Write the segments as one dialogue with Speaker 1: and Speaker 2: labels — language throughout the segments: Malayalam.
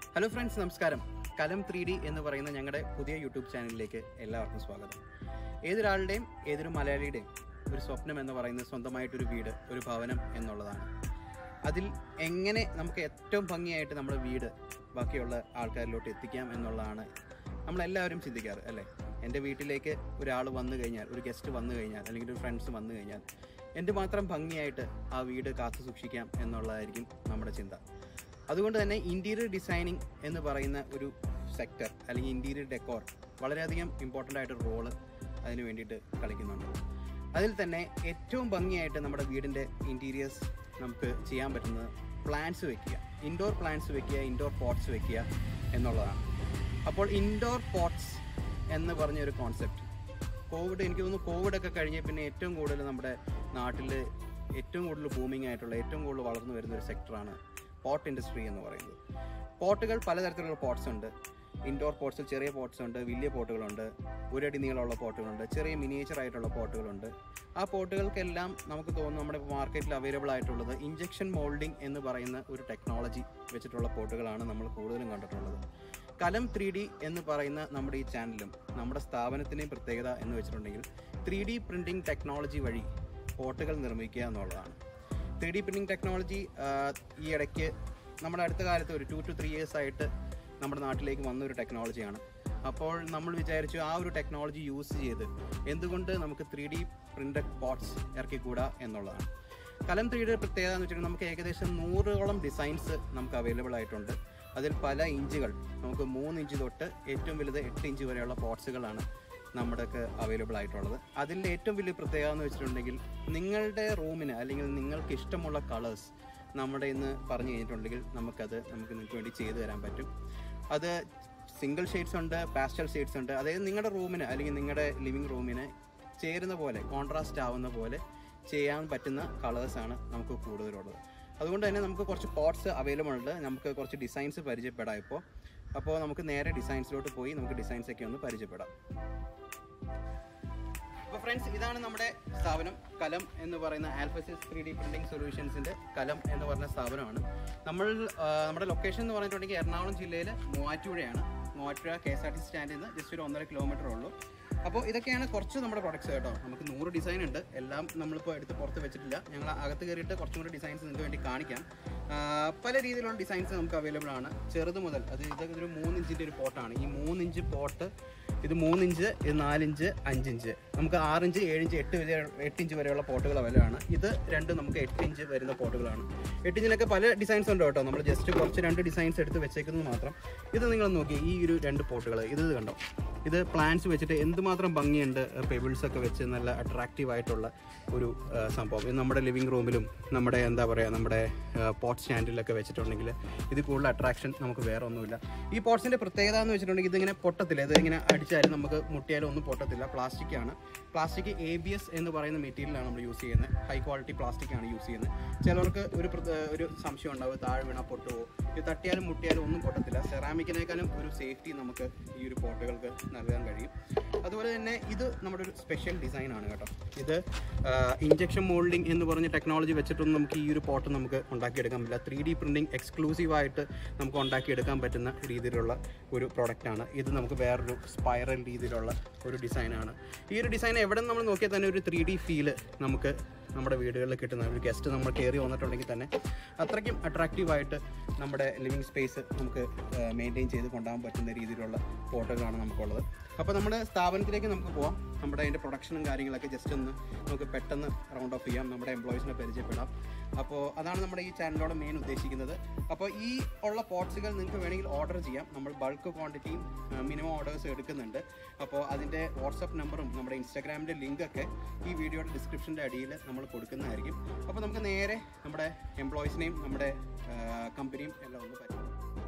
Speaker 1: ഹലോ ഫ്രണ്ട്സ് നമസ്കാരം കലം ത്രീ ഡി എന്ന് പറയുന്ന ഞങ്ങളുടെ പുതിയ യൂട്യൂബ് ചാനലിലേക്ക് എല്ലാവർക്കും സ്വാഗതം ഏതൊരാളുടെയും ഏതൊരു മലയാളിയുടെയും ഒരു സ്വപ്നം എന്ന് പറയുന്നത് സ്വന്തമായിട്ടൊരു വീട് ഒരു ഭവനം എന്നുള്ളതാണ് അതിൽ എങ്ങനെ നമുക്ക് ഏറ്റവും ഭംഗിയായിട്ട് നമ്മുടെ വീട് ബാക്കിയുള്ള ആൾക്കാരിലോട്ട് എത്തിക്കാം എന്നുള്ളതാണ് നമ്മളെല്ലാവരും ചിന്തിക്കാറ് അല്ലേ എൻ്റെ വീട്ടിലേക്ക് ഒരാൾ വന്നു കഴിഞ്ഞാൽ ഒരു ഗസ്റ്റ് വന്നു കഴിഞ്ഞാൽ അല്ലെങ്കിൽ ഒരു ഫ്രണ്ട്സ് വന്നു കഴിഞ്ഞാൽ എന്തുമാത്രം ഭംഗിയായിട്ട് ആ വീട് കാത്തു സൂക്ഷിക്കാം എന്നുള്ളതായിരിക്കും നമ്മുടെ ചിന്ത അതുകൊണ്ട് തന്നെ ഇൻറ്റീരിയർ ഡിസൈനിങ് എന്ന് പറയുന്ന ഒരു സെക്ടർ അല്ലെങ്കിൽ ഇൻറ്റീരിയർ ഡെക്കോർ വളരെയധികം ഇമ്പോർട്ടൻ്റ് ആയിട്ടൊരു റോള് അതിന് വേണ്ടിയിട്ട് കളിക്കുന്നുണ്ട് അതിൽ തന്നെ ഏറ്റവും ഭംഗിയായിട്ട് നമ്മുടെ വീടിൻ്റെ ഇൻറ്റീരിയേഴ്സ് നമുക്ക് ചെയ്യാൻ പറ്റുന്നത് പ്ലാന്റ്സ് വെക്കുക ഇൻഡോർ പ്ലാന്റ്സ് വെക്കുക ഇൻഡോർ പോട്ട്സ് വെക്കുക എന്നുള്ളതാണ് അപ്പോൾ ഇൻഡോർ പോട്ട്സ് എന്ന് പറഞ്ഞ ഒരു കോൺസെപ്റ്റ് കോവിഡ് എനിക്ക് തോന്നുന്നു കോവിഡ് ഒക്കെ കഴിഞ്ഞ് പിന്നെ ഏറ്റവും കൂടുതൽ നമ്മുടെ നാട്ടിൽ ഏറ്റവും കൂടുതൽ ബൂമിംഗ് ആയിട്ടുള്ള ഏറ്റവും കൂടുതൽ വളർന്നു വരുന്ന ഒരു സെക്ടറാണ് പോട്ട് ഇൻഡസ്ട്രി എന്ന് പറയുന്നത് പോട്ടുകൾ പലതരത്തിലുള്ള പോട്ട്സ് ഉണ്ട് ഇൻഡോർ പോട്ട്സിൽ ചെറിയ പോട്ട്സ് ഉണ്ട് വലിയ പോട്ടുകളുണ്ട് ഒരടി നീളമുള്ള പോട്ടുകളുണ്ട് ചെറിയ മിനിയേച്ചർ ആയിട്ടുള്ള പോട്ടുകളുണ്ട് ആ പോട്ടുകൾക്കെല്ലാം നമുക്ക് തോന്നുന്നു നമ്മുടെ മാർക്കറ്റിൽ അവൈലബിൾ ആയിട്ടുള്ളത് ഇഞ്ചക്ഷൻ മോൾഡിംഗ് എന്ന് പറയുന്ന ഒരു ടെക്നോളജി വെച്ചിട്ടുള്ള പോട്ടുകളാണ് നമ്മൾ കൂടുതലും കണ്ടിട്ടുള്ളത് കലം ത്രീ ഡി എന്ന് പറയുന്ന നമ്മുടെ ഈ ചാനലും നമ്മുടെ സ്ഥാപനത്തിൻ്റെയും പ്രത്യേകത എന്ന് വെച്ചിട്ടുണ്ടെങ്കിൽ ത്രീ ഡി പ്രിൻറ്റിംഗ് ടെക്നോളജി വഴി പോട്ടുകൾ നിർമ്മിക്കുക എന്നുള്ളതാണ് ത്രീ ഡി പ്രിൻറ്റിംഗ് ടെക്നോളജി ഈ ഇടയ്ക്ക് നമ്മുടെ അടുത്ത കാലത്ത് ഒരു ടു ടു ത്രീ ഇയേഴ്സ് ആയിട്ട് നമ്മുടെ നാട്ടിലേക്ക് വന്ന ഒരു ടെക്നോളജിയാണ് അപ്പോൾ നമ്മൾ വിചാരിച്ചു ആ ഒരു ടെക്നോളജി യൂസ് ചെയ്ത് എന്തുകൊണ്ട് നമുക്ക് ത്രീ ഡി പ്രിൻറ്റഡ് പോട്ട്സ് ഇറക്കിക്കൂടാ എന്നുള്ളതാണ് കലം ത്രീ ഡിയുടെ പ്രത്യേകത എന്ന് വെച്ചിട്ടുണ്ടെങ്കിൽ നമുക്ക് ഏകദേശം നൂറോളം ഡിസൈൻസ് നമുക്ക് അവൈലബിൾ ആയിട്ടുണ്ട് അതിൽ പല ഇഞ്ചുകൾ നമുക്ക് മൂന്ന് ഇഞ്ച് തൊട്ട് ഏറ്റവും വലുത് എട്ട് ഇഞ്ച് വരെയുള്ള പോട്ട്സുകളാണ് നമ്മുടെയൊക്കെ അവൈലബിൾ ആയിട്ടുള്ളത് അതിൻ്റെ ഏറ്റവും വലിയ പ്രത്യേകത എന്ന് വെച്ചിട്ടുണ്ടെങ്കിൽ നിങ്ങളുടെ റൂമിന് അല്ലെങ്കിൽ നിങ്ങൾക്ക് ഇഷ്ടമുള്ള കളേഴ്സ് നമ്മുടെ ഇന്ന് പറഞ്ഞു കഴിഞ്ഞിട്ടുണ്ടെങ്കിൽ നമുക്കത് നമുക്ക് നിങ്ങൾക്ക് വേണ്ടി ചെയ്തു തരാൻ പറ്റും അത് സിംഗിൾ ഷെയ്ഡ്സ് ഉണ്ട് പാസ്റ്റൽ ഷെയ്ഡ്സ് ഉണ്ട് അതായത് നിങ്ങളുടെ റൂമിന് അല്ലെങ്കിൽ നിങ്ങളുടെ ലിവിങ് റൂമിന് ചേരുന്ന പോലെ കോൺട്രാസ്റ്റ് ആവുന്ന പോലെ ചെയ്യാൻ പറ്റുന്ന കളേഴ്സാണ് നമുക്ക് കൂടുതലുള്ളത് അതുകൊണ്ട് തന്നെ നമുക്ക് കുറച്ച് പോട്ട്സ് അവൈലബിൾ ഉണ്ട് നമുക്ക് കുറച്ച് ഡിസൈൻസ് പരിചയപ്പെടാം ഇപ്പോൾ അപ്പോൾ നമുക്ക് നേരെ ഡിസൈൻസിലോട്ട് പോയി നമുക്ക് ഡിസൈൻസ് ഒക്കെ ഒന്ന് പരിചയപ്പെടാം അപ്പോൾ ഫ്രണ്ട്സ് ഇതാണ് നമ്മുടെ സ്ഥാപനം കലം എന്ന് പറയുന്ന ആൽഫസിസ് ത്രീ ഡി പ്രിന്റിംഗ് സൊല്യൂഷൻസിന്റെ കലം എന്ന് പറഞ്ഞ സ്ഥാപനമാണ് നമ്മൾ ആ, നമ്മുടെ ലൊക്കേഷൻ എന്ന് പറഞ്ഞിട്ടുണ്ടെങ്കിൽ എറണാകുളം ജില്ലയിൽ മൂവാറ്റുപുഴയാണ് Muvattupuzha K S R T C സ്റ്റാൻഡിൽ നിന്ന് ജസ്റ്റ് ഒരു ഒന്നര കിലോമീറ്റർ ഉള്ളൂ അപ്പോൾ ഇതൊക്കെയാണ് കുറച്ച് നമ്മുടെ പ്രൊഡക്ട്സ് കേട്ടോ നമുക്ക് നൂറ് ഡിസൈൻ ഉണ്ട് എല്ലാം നമ്മളിപ്പോൾ എടുത്ത് പുറത്ത് വെച്ചിട്ടില്ല ഞങ്ങൾ അകത്ത് കയറിയിട്ട് കുറച്ചും കൂടി ഡിസൈൻസ് നിങ്ങൾക്ക് വേണ്ടി കാണിക്കാം ആ, പല രീതിയിലുള്ള ഡിസൈൻസ് നമുക്ക് അവൈലബിൾ ആണ് ചെറുത് മുതൽ അത് ഇതൊക്കെ ഒരു മൂന്ന് ഇഞ്ചിൻ്റെ ഒരു പോട്ടാണ് ഈ മൂന്ന് ഇഞ്ച് പോട്ട് ഇത് മൂന്നിഞ്ച് ഇത് നാലിഞ്ച് അഞ്ചിഞ്ച് നമുക്ക് ആറിഞ്ച് ഏഴിഞ്ച് എട്ട് വരെ എട്ട് ഇഞ്ച് വരെയുള്ള പോട്ടുകൾ അവൈലബിൾ ആണ് ഇത് രണ്ട് നമുക്ക് എട്ട് ഇഞ്ച് വരുന്ന പോട്ടുകളാണ് എട്ട് ഇഞ്ചിലൊക്കെ പല ഡിസൈൻസ് ഉണ്ട് കേട്ടോ നമ്മൾ ജസ്റ്റ് കുറച്ച് രണ്ട് ഡിസൈൻസ് എടുത്ത് വെച്ചേക്കുന്നത് മാത്രം ഇത് നിങ്ങൾ നോക്കി ഈ ഒരു രണ്ട് പോട്ടുകൾ ഇത് കണ്ടോ ഇത് പ്ലാന്റ്സ് വെച്ചിട്ട് എന്തുമാത്രം ഭംഗിയുണ്ട് പെബിൾസ് ഒക്കെ വെച്ച് നല്ല അട്രാക്റ്റീവ് ആയിട്ടുള്ള ഒരു ആ, സംഭവം ഇത് നമ്മുടെ ലിവിങ് റൂമിലും നമ്മുടെ എന്താ പറയുക നമ്മുടെ പോട്ട് സ്റ്റാൻഡിലൊക്കെ വെച്ചിട്ടുണ്ടെങ്കിൽ ഇത് കൂടുതൽ അട്രാക്ഷൻ നമുക്ക് വേറെ ഒന്നുമില്ല ഈ പോട്ട്സിൻ്റെ പ്രത്യേകത എന്ന് വെച്ചിട്ടുണ്ടെങ്കിൽ ഇതിങ്ങനെ പൊട്ടത്തില്ല ഇത് ഇങ്ങനെ അടിച്ചാലും നമുക്ക് മുട്ടിയാലും ഒന്നും പൊട്ടത്തില്ല പ്ലാസ്റ്റിക് ആണ് പ്ലാസ്റ്റിക് എ ബി എസ് എന്ന് പറയുന്ന മെറ്റീരിയലാണ് നമ്മൾ യൂസ് ചെയ്യുന്നത് ഹൈ ക്വാളിറ്റി പ്ലാസ്റ്റിക് ആണ് യൂസ് ചെയ്യുന്നത് ചിലർക്ക് ഒരു പ്രത്യേക- ഒരു സംശയം ഉണ്ടാവും താഴെ വീണ പൊട്ടുമോ ഇത് തട്ടിയാലും മുട്ടിയാലും ഒന്നും പൊട്ടത്തില്ല സെറാമിക്കിനേക്കാളും ഒരു സേഫ്റ്റി നമുക്ക് ഈ ഒരു പോട്ടുകൾക്ക് നൽകാൻ കഴിയും അതുപോലെ തന്നെ ഇത് നമ്മുടെ ഒരു സ്പെഷ്യൽ ഡിസൈൻ ആണ് കേട്ടോ ഇത് ഇഞ്ചക്ഷൻ മോൾഡിംഗ് എന്ന് പറഞ്ഞ ടെക്നോളജി വെച്ചിട്ടൊന്നും നമുക്ക് ഈ ഒരു പോട്ട് നമുക്ക് ഉണ്ടാക്കിയെടുക്കാൻ പറ്റില്ല ത്രീ ഡി പ്രിൻറ്റിംഗ് എക്സ്ക്ലൂസീവായിട്ട് നമുക്ക് ഉണ്ടാക്കിയെടുക്കാൻ പറ്റുന്ന രീതിയിലുള്ള ഒരു പ്രോഡക്റ്റാണ് ഇത് നമുക്ക് വേറൊരു സ്പൈറൽ രീതിയിലുള്ള ഒരു ഡിസൈനാണ് ഈ ഒരു ഡിസൈൻ എവിടെ നമ്മൾ നോക്കിയാൽ തന്നെ ഒരു ത്രീ ഡി ഫീല് നമുക്ക് നമ്മുടെ വീടുകളിൽ കിട്ടുന്ന ഒരു ഗസ്റ്റ് നമ്മൾ കയറി വന്നിട്ടുണ്ടെങ്കിൽ തന്നെ അത്രയ്ക്കും അട്രാക്റ്റീവായിട്ട് നമ്മുടെ ലിവിങ് സ്പേസ് നമുക്ക് മെയിൻറ്റെയിൻ ചെയ്ത് കൊണ്ടുപോകാൻ പറ്റുന്ന രീതിയിലുള്ള ഫോട്ടോകളാണ് നമുക്കുള്ളത് അപ്പോൾ നമ്മുടെ സ്ഥാപനത്തിലേക്ക് നമുക്ക് പോവാം നമ്മുടെ അതിൻ്റെ പ്രൊഡക്ഷനും കാര്യങ്ങളൊക്കെ ജസ്റ്റ് ഒന്ന് നമുക്ക് പെട്ടെന്ന് റൗണ്ട് ഓഫ് ചെയ്യാം നമ്മുടെ എംപ്ലോയീസിനെ പരിചയപ്പെടാം അപ്പോൾ അതാണ് നമ്മുടെ ഈ ചാനലിലൂടെ മെയിൻ ഉദ്ദേശിക്കുന്നത് അപ്പോൾ ഈ ഉള്ള പോട്ട്സുകൾ നിങ്ങൾക്ക് വേണമെങ്കിൽ ഓർഡർ ചെയ്യാം നമ്മൾ ബൾക്ക് ക്വാണ്ടിറ്റിയും മിനിമം ഓർഡേഴ്സ് എടുക്കുന്നുണ്ട് അപ്പോൾ അതിൻ്റെ വാട്സപ്പ് നമ്പറും നമ്മുടെ ഇൻസ്റ്റാഗ്രാമിൻ്റെ ലിങ്കൊക്കെ ഈ വീഡിയോയുടെ ഡിസ്ക്രിപ്ഷൻ്റെ അടിയിൽ നമ്മൾ കൊടുക്കുന്നതായിരിക്കും അപ്പോൾ നമുക്ക് നേരെ നമ്മുടെ എംപ്ലോയീസിനെയും നമ്മുടെ കമ്പനിയും എല്ലാം ഒന്ന് പറ്റും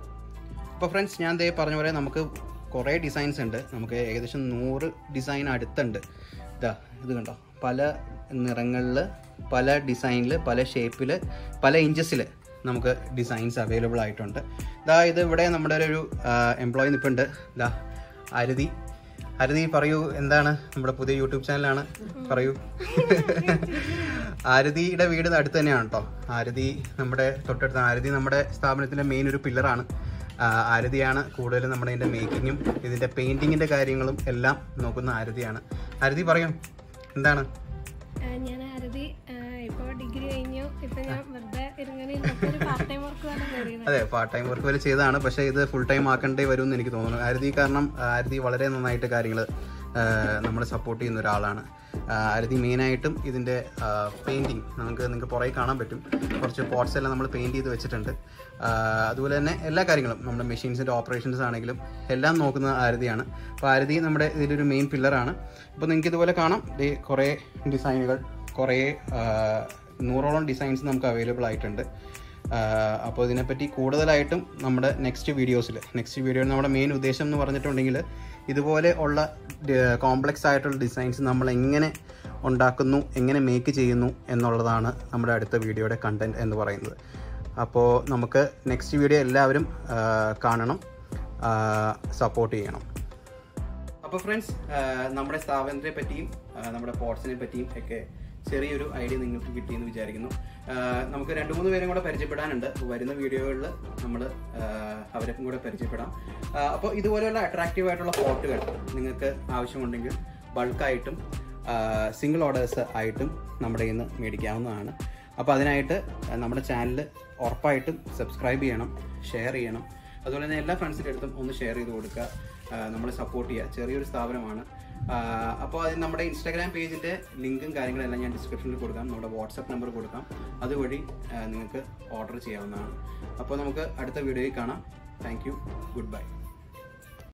Speaker 1: അപ്പോൾ ഫ്രണ്ട്സ് ഞാൻ ദേ പറഞ്ഞ പോലെ നമുക്ക് കുറേ ഡിസൈൻസ് ഉണ്ട് നമുക്ക് ഏകദേശം നൂറ് ഡിസൈൻ അടുത്തുണ്ട് ഇതാ ഇത് കണ്ടോ പല നിറങ്ങളിൽ പല ഡിസൈനിൽ പല ഷേപ്പിൽ പല ഇഞ്ചസിൽ നമുക്ക് ഡിസൈൻസ് അവൈലബിൾ ആയിട്ടുണ്ട് ഇതാ ഇത് ഇവിടെ നമ്മുടെ ഒരു എംപ്ലോയി നിൽപ്പുണ്ട് ഇതാ അരുതി അരുതി പറയൂ എന്താണ് നമ്മുടെ പുതിയ യൂട്യൂബ് ചാനലാണ് പറയൂ ആരതിയുടെ വീട് അടുത്ത് തന്നെയാണ് കേട്ടോ ആരതി നമ്മുടെ തൊട്ടടുത്ത് ആരതി നമ്മുടെ സ്ഥാപനത്തിൻ്റെ മെയിൻ ഒരു പില്ലറാണ് ആ, ആരതിയാണ് കൂടുതലും നമ്മുടെ ഇതിൻ്റെ മേക്കിങ്ങും ഇതിൻ്റെ പെയിൻറ്റിങ്ങിൻ്റെ കാര്യങ്ങളും എല്ലാം നോക്കുന്ന ആരതിയാണ് ആരതി പറയും എന്താണ്
Speaker 2: ആ, ഞാൻ ആരതി ഇപ്പോൾ ഡിഗ്രി കഴിഞ്ഞു ഇപ്പൊ ഞാൻ വെറുതെ ഇരുങ്ങനെ ഒരു പാർട്ട് ടൈം വർക്ക് പോലെ കയറിയത്
Speaker 1: അതെ പാർട്ട് ടൈം വർക്ക് വരെ ചെയ്തതാണ് പക്ഷേ ഇത് ഫുൾ ടൈം ആക്കേണ്ടി വരും എന്ന് എനിക്ക് തോന്നുന്നു ആരതി കാരണം ആ, ആരതി വളരെ നന്നായിട്ട് കാര്യങ്ങൾ നമ്മളെ സപ്പോർട്ട് ചെയ്യുന്ന ഒരാളാണ് ആ, ആരതി മെയിനായിട്ടും ഇതിൻ്റെ പെയിൻറ്റിങ് നമുക്ക് നിങ്ങൾക്ക് പുറകെ കാണാൻ പറ്റും കുറച്ച് പോട്ട്സ് എല്ലാം നമ്മൾ പെയിൻറ്റ് ചെയ്ത് വെച്ചിട്ടുണ്ട് ആ, അതുപോലെ തന്നെ എല്ലാ കാര്യങ്ങളും നമ്മുടെ മെഷീൻസിൻ്റെ ഓപ്പറേഷൻസ് ആണെങ്കിലും എല്ലാം നോക്കുന്ന ആരതിയാണ് അപ്പോൾ ആരതി നമ്മുടെ ഇതിലൊരു മെയിൻ പില്ലറാണ് അപ്പോൾ നിങ്ങൾക്ക് ഇതുപോലെ കാണാം ദേ കുറേ ഡിസൈനുകൾ കുറേ ആ, നൂറോളം ഡിസൈൻസ് നമുക്ക് അവൈലബിൾ ആയിട്ടുണ്ട് അപ്പോൾ ഇതിനെപ്പറ്റി കൂടുതലായിട്ടും നമ്മുടെ നെക്സ്റ്റ് വീഡിയോസിൽ നെക്സ്റ്റ് വീഡിയോയിൽ നമ്മുടെ മെയിൻ ഉദ്ദേശം എന്ന് പറഞ്ഞിട്ടുണ്ടെങ്കിൽ ഇതുപോലെ ഉള്ള കോംപ്ലക്സ് ആയിട്ടുള്ള ഡിസൈൻസ് നമ്മൾ എങ്ങനെ ഉണ്ടാക്കുന്നു എങ്ങനെ മേക്ക് ചെയ്യുന്നു എന്നുള്ളതാണ് നമ്മുടെ അടുത്ത വീഡിയോയുടെ കണ്ടന്റ് എന്ന് പറയുന്നത് അപ്പോൾ നമുക്ക് നെക്സ്റ്റ് വീഡിയോ എല്ലാവരും ആ, കാണണം സപ്പോർട്ട് ചെയ്യണം അപ്പോൾ ഫ്രണ്ട്സ് നമ്മുടെ സ്ഥാപനത്തെ പറ്റിയും ആ, നമ്മുടെ പോട്ട്സിനെ പറ്റിയും ഒക്കെ ചെറിയൊരു ഐഡിയ നിങ്ങൾക്ക് കിട്ടിയെന്ന് വിചാരിക്കുന്നു ആ, നമുക്ക് രണ്ട് മൂന്ന് പേരും കൂടെ പരിചയപ്പെടാനുണ്ട് വരുന്ന വീഡിയോകളിൽ നമ്മൾ അവരെ കൂടെ പരിചയപ്പെടാം അപ്പോൾ ഇതുപോലെയുള്ള അട്രാക്റ്റീവ് ആയിട്ടുള്ള പോട്ടുകൾ നിങ്ങൾക്ക് ആവശ്യമുണ്ടെങ്കിൽ ബൾക്കായിട്ടും സിംഗിൾ ഓർഡേഴ്സ് ആയിട്ടും നമ്മുടെ കയ്യിൽ നിന്ന് മേടിക്കാവുന്നതാണ് അപ്പോൾ അതിനായിട്ട് ആ, നമ്മുടെ ചാനൽ ഉറപ്പായിട്ടും സബ്സ്ക്രൈബ് ചെയ്യണം ഷെയർ ചെയ്യണം അതുപോലെ തന്നെ എല്ലാ ഫ്രണ്ട്സിൻ്റെ അടുത്തും ഒന്ന് ഷെയർ ചെയ്ത് കൊടുക്കുക ആ, നമ്മളെ സപ്പോർട്ട് ചെയ്യുക ചെറിയൊരു സ്ഥാപനമാണ് അപ്പോൾ അത് നമ്മുടെ ഇൻസ്റ്റാഗ്രാം പേജിൻ്റെ ലിങ്കും കാര്യങ്ങളെല്ലാം ഞാൻ ഡിസ്ക്രിപ്ഷനിൽ കൊടുക്കാം നമ്മുടെ വാട്സപ്പ് നമ്പർ കൊടുക്കാം അതുവഴി ആ, നിങ്ങൾക്ക് ഓർഡർ ചെയ്യാവുന്നതാണ് അപ്പോൾ നമുക്ക് അടുത്ത വീഡിയോയിൽ കാണാം താങ്ക് യു ഗുഡ് ബൈ